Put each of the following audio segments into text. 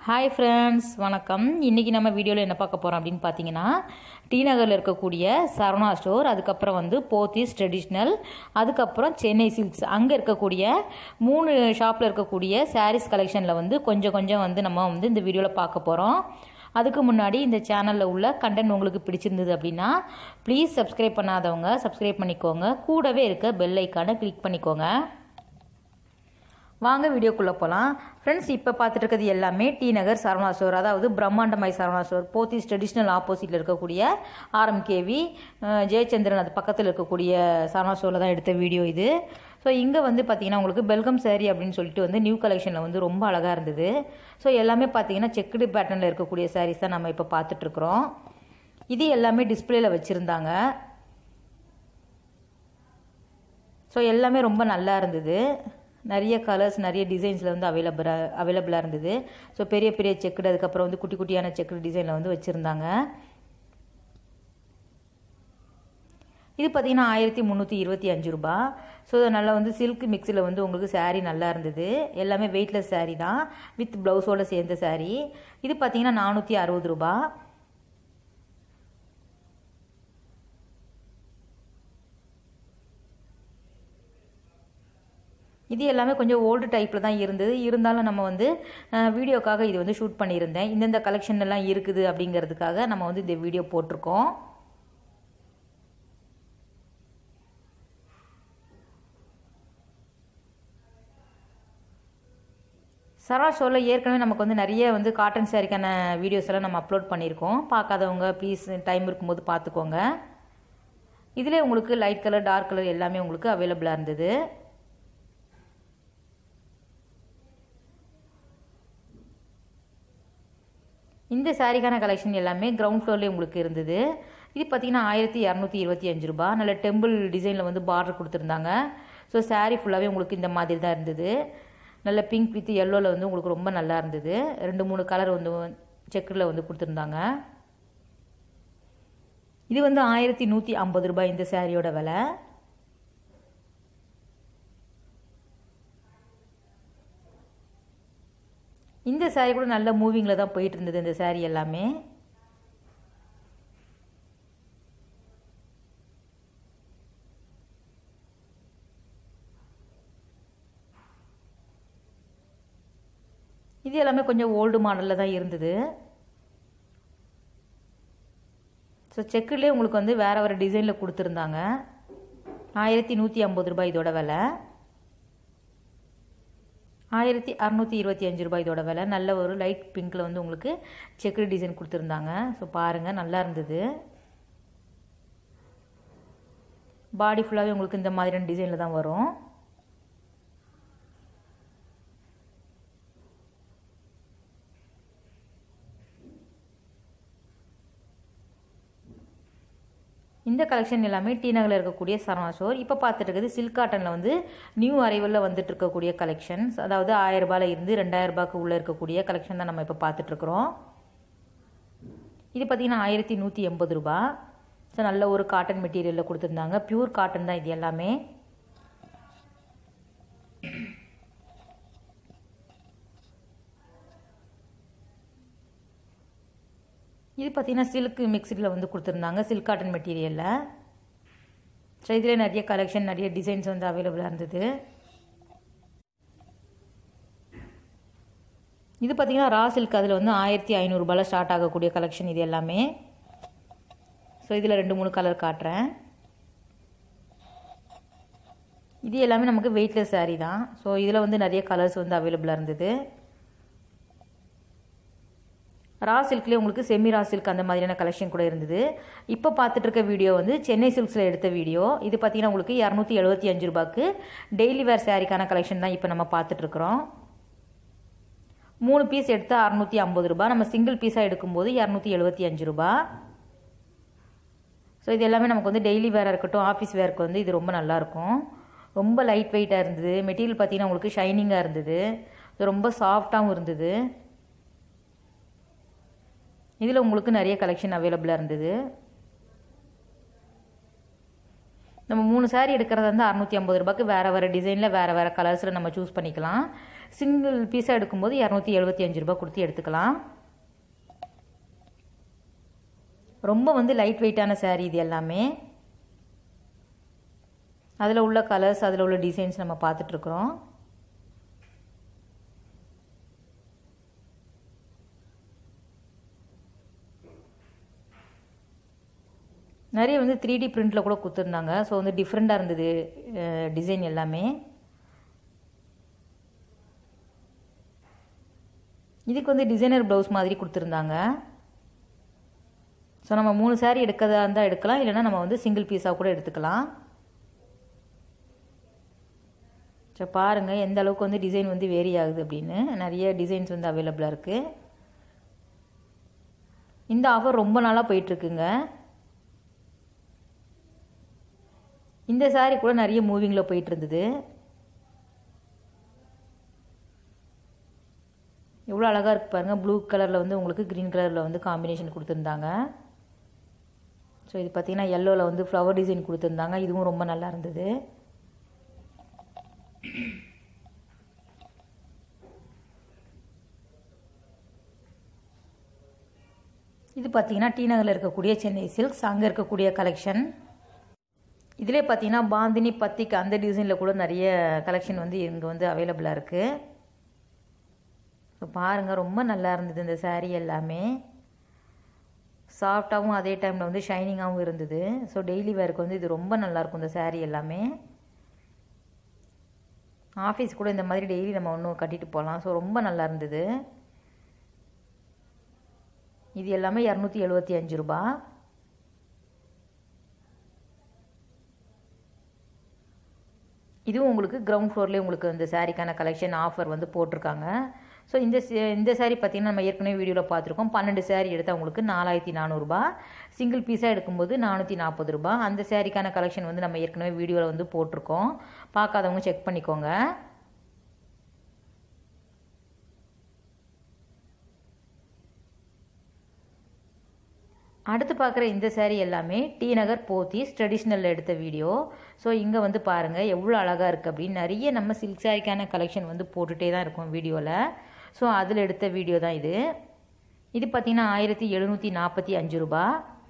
hi friends வணக்கம் இன்றைக்கி நம்ம வீடியோவில் என்ன பார்க்க போகிறோம் அப்படின்னு பார்த்தீங்கன்னா டி நகரில் இருக்கக்கூடிய சரவணா ஸ்டோர் அதுக்கப்புறம் வந்து போத்தீஸ் ட்ரெடிஷ்னல் அதுக்கப்புறம் சென்னை சில்க்ஸ் அங்கே இருக்கக்கூடிய மூணு ஷாப்பில் இருக்கக்கூடிய சாரீஸ் கலெக்ஷனில் வந்து கொஞ்சம் கொஞ்சம் வந்து நம்ம வந்து இந்த வீடியோவில் பார்க்க போகிறோம் அதுக்கு முன்னாடி இந்த சேனலில் உள்ள கண்டென்ட் உங்களுக்கு பிடிச்சிருந்தது அப்படின்னா ப்ளீஸ் சப்ஸ்கிரைப் பண்ணாதவங்க சப்ஸ்கிரைப் பண்ணிக்கோங்க கூடவே இருக்க பெல் ஐக்கானை கிளிக் பண்ணிக்கோங்க வாங்க வீடியோக்குள்ளே போகலாம் ஃப்ரெண்ட்ஸ் இப்போ பார்த்துட்டு இருக்கிறது எல்லாமே டி நகர் சரவணா ஸ்டோர் அதாவது பிரம்மாண்டமாய் சரவணா ஸ்டோர் போத்தீஸ் ட்ரெடிஷ்னல் ஆப்போசிட்டில் இருக்கக்கூடிய ஆர்எம்கேவி ஜெயச்சந்திரன் அது பக்கத்தில் இருக்கக்கூடிய சரவணா ஸ்டோரில் தான் எடுத்த வீடியோ இது ஸோ இங்கே வந்து பார்த்தீங்கன்னா உங்களுக்கு பெல்கம் சாரி அப்படின்னு சொல்லிட்டு வந்து நியூ கலெக்ஷனில் வந்து ரொம்ப அழகாக இருந்தது ஸோ எல்லாமே பார்த்தீங்கன்னா செக்குடு பேட்டர்னில் இருக்கக்கூடிய சாரீஸ் தான் நம்ம இப்போ பார்த்துட்ருக்குறோம் இது எல்லாமே டிஸ்பிளேல வச்சுருந்தாங்க ஸோ எல்லாமே ரொம்ப நல்லா இருந்தது நிறைய கலர்ஸ் நிறைய டிசைன்ஸில் வந்து அவைலபிளாக அவைலபிளாக இருந்தது ஸோ பெரிய பெரிய செக்குடு அதுக்கப்புறம் வந்து குட்டி குட்டியான செக்குடு டிசைனில் வந்து வச்சுருந்தாங்க இது பார்த்தீங்கன்னா ஆயிரத்தி முந்நூற்றி இருபத்தி அஞ்சு ரூபா ஸோ நல்லா வந்து சில்க் மிக்ஸில் வந்து உங்களுக்கு சாரீ நல்லா இருந்தது எல்லாமே வெயிட்லெஸ் சாரீ தான் வித் ப்ளவுஸோடு சேர்ந்த சாரீ இது பார்த்தீங்கன்னா நானூற்றி அறுபது ரூபா இது எல்லாமே கொஞ்சம் ஓல்டு டைப்பில் தான் இருந்தது இருந்தாலும் நம்ம வந்து வீடியோக்காக இது வந்து ஷூட் பண்ணியிருந்தேன் இந்தந்த கலெக்ஷன் எல்லாம் இருக்குது அப்படிங்கிறதுக்காக நம்ம வந்து இந்த வீடியோ போட்டிருக்கோம் சரவா ஷோவில் ஏற்கனவே நமக்கு வந்து நிறைய வந்து காட்டன் சாரிக்கான வீடியோஸ் எல்லாம் நம்ம அப்லோட் பண்ணியிருக்கோம் பார்க்காதவங்க ப்ளீஸ் டைம் இருக்கும்போது பார்த்துக்கோங்க இதில் உங்களுக்கு லைட் கலர் டார்க் கலர் எல்லாமே உங்களுக்கு அவைலபிளாக இருந்தது இந்த சாரிக்கான கலெக்ஷன் எல்லாமே கிரவுண்ட் ஃப்ளோர்லேயே உங்களுக்கு இருந்தது இது பார்த்தீங்கன்னா ஆயிரத்தி இரநூத்தி இருபத்தி அஞ்சு ரூபா நல்ல டெம்பிள் டிசைனில் வந்து பார்டர் கொடுத்துருந்தாங்க ஸோ சாரீ ஃபுல்லாகவே உங்களுக்கு இந்த மாதிரி தான் இருந்தது நல்ல பிங்க் வித் எல்லோவில் வந்து உங்களுக்கு ரொம்ப நல்லா இருந்தது ரெண்டு மூணு கலர் வந்து செக்கரில் வந்து கொடுத்துருந்தாங்க இது வந்து ஆயிரத்தி நூற்றி ஐம்பது ரூபாய் இந்த சாரியோட விலை இந்த சாரீ கூட நல்ல மூவிங்கில் தான் போயிட்டு இருந்தது இந்த சாரீ எல்லாமே இது எல்லாமே கொஞ்சம் ஓல்டு மாடலில் தான் இருந்தது ஸோ செக்குலேயே உங்களுக்கு வந்து வேறு வேறு டிசைனில் கொடுத்துருந்தாங்க ஆயிரத்தி நூற்றி ஐம்பது ரூபாய் இதோட விலை ஆயிரத்தி அறநூற்றி இருபத்தி அஞ்சு ரூபாய் இதோட விலை நல்ல ஒரு லைட் பிங்க்கில் வந்து உங்களுக்கு செக்குடு டிசைன் கொடுத்துருந்தாங்க ஸோ பாருங்கள் நல்லா இருந்தது பாடி ஃபுல்லாகவே உங்களுக்கு இந்த மாதிரியான டிசைனில் தான் வரும் இந்த கலெக்ஷன் எல்லாமே டி நகரில் இருக்கக்கூடிய சரவணா ஸ்டோர் இப்போ பார்த்துட்டு இருக்குது சில்க் காட்டனில் வந்து நியூ அரைவலில் வந்துட்டு இருக்கக்கூடிய கலெக்ஷன்ஸ் அதாவது ஆயிரம் ரூபாயில் இருந்து ரெண்டாயிரம் ரூபாய்க்கு உள்ளே இருக்கக்கூடிய கலெக்ஷன் தான் நம்ம இப்போ பார்த்துட்ருக்குறோம் இது பார்த்திங்கன்னா ஆயிரத்தி நூற்றி எண்பது ரூபா ஸோ நல்ல ஒரு காட்டன் மெட்டீரியலில் கொடுத்துருந்தாங்க பியூர் காட்டன் தான் இது எல்லாமே இது பார்த்திங்கன்னா சில்க் மிக்சடில் வந்து கொடுத்துருந்தாங்க சில்க் காட்டன் மெட்டீரியலில் ஸோ இதில் நிறைய கலெக்ஷன் நிறைய டிசைன்ஸ் வந்து அவைலபிளாக இருந்தது இது பார்த்திங்கன்னா ரா சில்க் அதில் வந்து ஆயிரத்தி ஐநூறுரூபாயில் ஸ்டார்ட் ஆகக்கூடிய கலெக்ஷன் இது எல்லாமே ஸோ இதில் ரெண்டு மூணு கலர் காட்டுறேன் இது எல்லாமே நமக்கு வெயிட்லெஸ் சாரீ தான் ஸோ இதில் வந்து நிறைய கலர்ஸ் வந்து அவைலபிளாக இருந்தது ரா சில்க்லேயே உங்களுக்கு செமி ரா சில்க் அந்த மாதிரியான கலெக்ஷன் கூட இருந்தது இப்போ பார்த்துட்டு இருக்க வீடியோ வந்து சென்னை சில்க்ஸில் எடுத்த வீடியோ இது பார்த்தீங்கன்னா உங்களுக்கு இரநூத்தி எழுபத்தி அஞ்சு ரூபாய்க்கு டெய்லி வேர் சாரிக்கான கலெக்ஷன் தான் இப்போ நம்ம பார்த்துட்ருக்குறோம் மூணு பீஸ் எடுத்தால் அறநூற்றி ஐம்பது ரூபா நம்ம சிங்கிள் பீஸாக எடுக்கும்போது இரநூத்தி எழுபத்தி அஞ்சு ரூபா ஸோ இது எல்லாமே நமக்கு வந்து டெய்லி வேராக இருக்கட்டும் ஆஃபீஸ் வேருக்கு வந்து இது ரொம்ப நல்லாயிருக்கும் ரொம்ப லைட் வெயிட்டாக இருந்தது மெட்டீரியல் பார்த்தீங்கன்னா உங்களுக்கு ஷைனிங்காக இருந்தது ரொம்ப சாஃப்டாகவும் இருந்தது இதில் உங்களுக்கு நிறைய கலெக்ஷன் அவைலபிளாக இருந்தது நம்ம மூணு சாரீ எடுக்கிறதா இருந்தால் அறநூற்றி ஐம்பது ரூபாய்க்கு வேறு வேறு டிசைனில் வேறு வேறு கலர்ஸில் நம்ம சூஸ் பண்ணிக்கலாம் சிங்கிள் பீஸாக எடுக்கும்போது இரநூத்தி எழுபத்தி அஞ்சு ரூபா கொடுத்து எடுத்துக்கலாம் ரொம்ப வந்து லைட் வெயிட்டான சாரீ இது எல்லாமே அதில் உள்ள கலர்ஸ் அதில் உள்ள டிசைன்ஸ் நம்ம பார்த்துட்ருக்குறோம் நிறைய வந்து த்ரீ டி பிரிண்டில் கூட கொடுத்துருந்தாங்க ஸோ வந்து டிஃப்ரெண்ட்டாக இருந்தது டிசைன் எல்லாமே இதுக்கு வந்து டிசைனர் ப்ளவுஸ் மாதிரி கொடுத்துருந்தாங்க ஸோ நம்ம மூணு சாரீ எடுக்கிறதா இருந்தால் எடுக்கலாம் இல்லைனா நம்ம வந்து சிங்கிள் பீஸாக கூட எடுத்துக்கலாம் ஸோ பாருங்கள் எந்த அளவுக்கு வந்து டிசைன் வந்து வேரி ஆகுது அப்படின்னு நிறைய டிசைன்ஸ் வந்து அவைலபிளாக இருக்குது இந்த ஆஃபர் ரொம்ப நாளாக போயிட்டுருக்குங்க இந்த சாரீ கூட நிறைய மூவிங்கில் போயிட்டு இருந்தது எவ்வளோ அழகாக இருக்குது பாருங்கள் ப்ளூ கலரில் வந்து உங்களுக்கு க்ரீன் கலரில் வந்து காம்பினேஷன் கொடுத்துருந்தாங்க ஸோ இது பார்த்திங்கன்னா எல்லோவில் வந்து ஃப்ளவர் டிசைன் கொடுத்துருந்தாங்க இதுவும் ரொம்ப நல்லா இருந்தது இது பார்த்தீங்கன்னா டி நகரில் இருக்கக்கூடிய சென்னை சில்க்ஸ் அங்கே இருக்கக்கூடிய கலெக்ஷன் இதிலே பார்த்தீங்கன்னா பாந்தினி பத்திக்கு அந்த டிசைனில் கூட நிறைய கலெக்ஷன் வந்து இங்கே வந்து அவைலபிளாக இருக்குது ஸோ பாருங்கள் ரொம்ப நல்லா இருந்தது இந்த சாரீ எல்லாமே சாஃப்டாகவும் அதே டைமில் வந்து ஷைனிங்காகவும் இருந்தது ஸோ டெய்லி வேருக்கு வந்து இது ரொம்ப நல்லாயிருக்கும் இந்த சாரீ எல்லாமே ஆஃபீஸ் கூட இந்த மாதிரி டெய்லி நம்ம ஒன்றும் கட்டிட்டு போகலாம் ஸோ ரொம்ப நல்லா இருந்தது இது எல்லாமே இரநூத்தி எழுபத்தி அஞ்சு ரூபா இதுவும் உங்களுக்கு கிரவுண்ட் ஃப்ளோர்லேயே உங்களுக்கு இந்த சாரீக்கான கலெக்ஷன் ஆஃபர் வந்து போட்டிருக்காங்க ஸோ இந்த இந்த சாரீ பார்த்திங்கன்னா நம்ம ஏற்கனவே வீடியோவில் பார்த்துருக்கோம் பன்னெண்டு சாரீ எடுத்தால் உங்களுக்கு நாலாயிரத்தி நானூறுரூபா சிங்கிள் பீஸாக எடுக்கும்போது நானூற்றி நாற்பது ரூபா அந்த சாரீக்கான கலெக்ஷன் வந்து நம்ம ஏற்கனவே வீடியோவில் வந்து போட்டிருக்கோம் பார்க்காதவங்க செக் பண்ணிக்கோங்க அடுத்து பார்க்குற இந்த சேரீ எல்லாமே டி நகர் போத்தீஸ் ட்ரெடிஷ்னலில் எடுத்த வீடியோ ஸோ இங்கே வந்து பாருங்கள் எவ்வளோ அழகாக இருக்குது அப்படின்னு நிறைய நம்ம சில்க் சாரிக்கான கலெக்ஷன் வந்து போட்டுகிட்டே தான் இருக்கும் வீடியோவில் ஸோ அதில் எடுத்த வீடியோ தான் இது இது பார்த்திங்கன்னா ஆயிரத்தி எழுநூற்றி நாற்பத்தி அஞ்சு ரூபா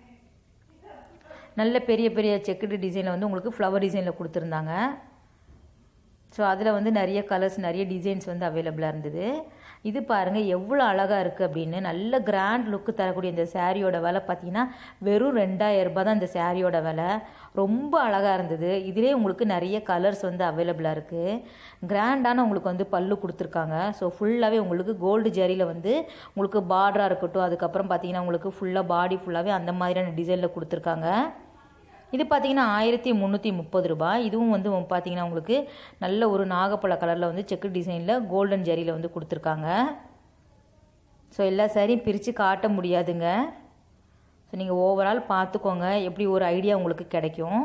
நல்ல பெரிய பெரிய செக்குடு டிசைனில் வந்து உங்களுக்கு ஃப்ளவர் டிசைனில் கொடுத்துருந்தாங்க ஸோ அதில் வந்து நிறைய கலர்ஸ் நிறைய டிசைன்ஸ் வந்து அவைலபிளாக இருந்தது இது பாருங்கள் எவ்வளோ அழகாக இருக்குது அப்படின்னு நல்ல கிராண்ட் லுக்கு தரக்கூடிய இந்த சாரியோட விலை பார்த்தீங்கன்னா வெறும் ரெண்டாயிரம் ரூபாய் தான் இந்த சாரியோட விலை ரொம்ப அழகாக இருந்தது இதிலே உங்களுக்கு நிறைய கலர்ஸ் வந்து அவைலபிளாக இருக்குது கிராண்டான உங்களுக்கு வந்து பல்லு கொடுத்துருக்காங்க ஸோ ஃபுல்லாகவே உங்களுக்கு கோல்டு ஜரியில் வந்து உங்களுக்கு பார்டராக இருக்கட்டும் அதுக்கப்புறம் பார்த்தீங்கன்னா உங்களுக்கு ஃபுல்லாக பாடி ஃபுல்லாகவே அந்த மாதிரியான டிசைனில் கொடுத்துருக்காங்க இது பார்த்தீங்கன்னா ஆயிரத்தி முந்நூற்றி முப்பது ரூபாய் இதுவும் வந்து பார்த்தீங்கன்னா உங்களுக்கு நல்ல ஒரு நாகப்பழ கலரில் வந்து செக்கு டிசைனில் கோல்டன் ஜரியில் வந்து கொடுத்துருக்காங்க ஸோ எல்லா சாரியும் பிரித்து காட்ட முடியாதுங்க ஸோ நீங்கள் ஓவரால் பார்த்துக்கோங்க எப்படி ஒரு ஐடியா உங்களுக்கு கிடைக்கும்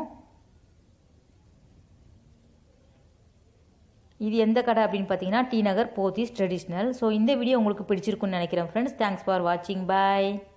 இது எந்த கடை அப்படின்னு பார்த்தீங்கன்னா T Nagar Pothys traditional so இந்த வீடியோ உங்களுக்கு பிடிச்சிருக்குன்னு நினைக்கிறேன் ஃப்ரெண்ட்ஸ் தேங்க்ஸ் ஃபார் வாட்சிங் பாய்